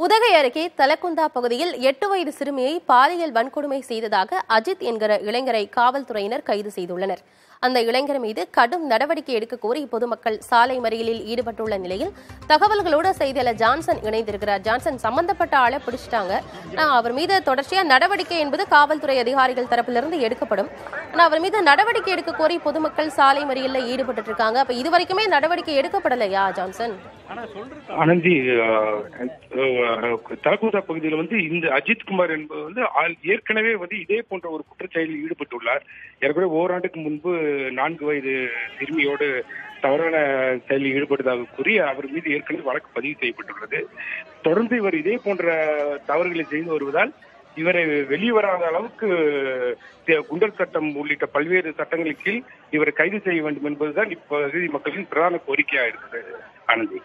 உதகை அருகே தலக்குந்தா பகுதியில் எட்டு வயது சிறுமியை பாலியல் வன்கொடுமை செய்ததாக அஜித் என்கிற இளைஞரை காவல்துறையினர் கைது செய்துள்ளனர் அந்த இளைஞர் மீது கடும் நடவடிக்கை எடுக்க கோரி பொதுமக்கள் சாலை மறியலில் ஈடுபட்டுள்ள நிலையில் தகவல்களோடு செய்தியாளர் ஜான்சன் இணைந்திருக்கிறார் ஜான்சன் சம்பந்தப்பட்ட ஆளை பிடிச்சிட்டாங்க ஆனா, அவர் மீது தொடர்ச்சியா நடவடிக்கை என்பது காவல்துறை அதிகாரிகள் தரப்பிலிருந்து எடுக்கப்படும் ஆனா அவர் மீது நடவடிக்கை எடுக்க கோரி பொதுமக்கள் சாலை மறியலில் ஈடுபட்டு இருக்காங்க அப்ப இதுவரைக்குமே நடவடிக்கை எடுக்கப்படலையா ஜான்சன் ஆனந்தி தலக்கூதா பகுதியில் வந்து இந்த அஜித் குமார் என்பவர் வந்து ஆல்- ஏற்கனவே வந்து இதே போன்ற ஒரு குற்றச்செயலில் ஈடுபட்டுள்ளார் ஏற்கனவே ஓராண்டுக்கு முன்பு நான்கு வயது சிறுமியோடு தவறான செயலில் ஈடுபட்டதாக கூறி அவர் மீது ஏற்கனவே வழக்கு பதிவு செய்யப்பட்டுள்ளது தொடர்ந்து இவர் இதே போன்ற தவறுகளை செய்து வருவதால் இவரை வெளிவராத அளவுக்கு தே- குண்டர் சட்டம் உள்ளிட்ட பல்வேறு சட்டங்களின் கீழ் இவரை கைது செய்ய வேண்டும் என்பதுதான் இப்பகுதி மக்களின் பிரதான கோரிக்கையாக இருக்கிறது ஆனந்தி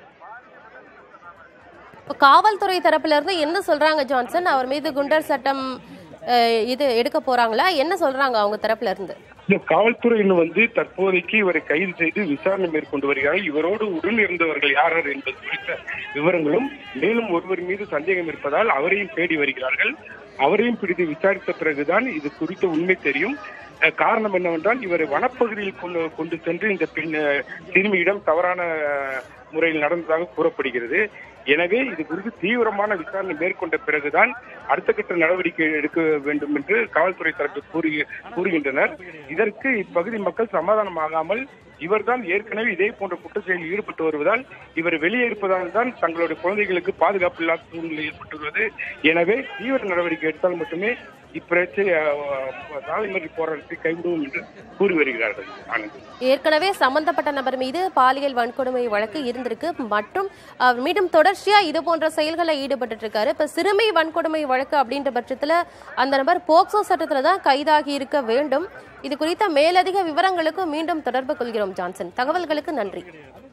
இப்ப காவல்துறை தரப்புல இருந்து என்ன சொல்றாங்க ஜான்சன் அவர் மீது குண்டர் சட்டம் அஹ், இது எடுக்க போறாங்களா என்ன சொல்றாங்க அவங்க தரப்புல இருந்து இந்த காவல்துறையினர் வந்து தற்போதைக்கு இவரை கைது செய்து விசாரணை மேற்கொண்டு வருகிறார்கள் இவரோடு உடன் இருந்தவர்கள் யார் யார் என்பது குறித்த விவரங்களும் மேலும் ஒருவர் மீது சந்தேகம் இருப்பதால் அவரையும் தேடி வருகிறார்கள் அவரையும் பிடித்து விசாரித்த பிறகுதான் இது குறித்த உண்மை தெரியும் அஹ், காரணம் என்னவென்றால் இவரை வனப்பகுதியில் கொண்டு கொண்டு சென்று இந்த பெண் அஹ், சிறுமியிடம் தவறான அஹ், முறையில் நடந்ததாக கூறப்படுகிறது எனவே இது குறித்து தீவிரமான விசாரணை மேற்கொண்ட பிறகுதான் அடுத்த கட்ட நடவடிக்கை எடுக்க வேண்டும் என்று காவல்துறை தரப்பு கூறி கூறுகின்றனர் இதற்கு இப்பகுதி மக்கள் சமாதானமாகாமல் இவர்தான் ஏற்கனவே இதே போன்ற குற்றச்செயலில் ஈடுபட்டு வருவதால் இவர் வெளியே இருப்பதால் தான் தங்களுடைய குழந்தைகளுக்கு பாதுகாப்பு இல்லாத சூழ்நிலை ஏற்பட்டுள்ளது எனவே தீவிர நடவடிக்கை எடுத்தால் மட்டுமே இப்பிரச்சனை அஹ், சாலை மறியல் போராட்டத்தை கைவிடுவோம் என்று கூறி வருகிறார்கள் ஆனந்த் ஏற்கனவே சம்பந்தப்பட்ட நபர் மீது பாலியல் வன்கொடுமை வழக்கு இருந்திருக்கு மற்றும் அவர் மீண்டும் தொடர்ச்சியா இது போன்ற செயல்களை ஈடுபட்டு இருக்காரு இப்ப சிறுமி வன்கொடுமை வழக்கு அப்படின்ற பட்சத்துல அந்த நபர் போக்சோ சட்டத்துல தான் கைதாகி இருக்க வேண்டும் இது குறித்த மேலதிக விவரங்களுக்கு மீண்டும் தொடர்பு கொள்கிறோம் ஜான்சன் தகவல்களுக்கு நன்றி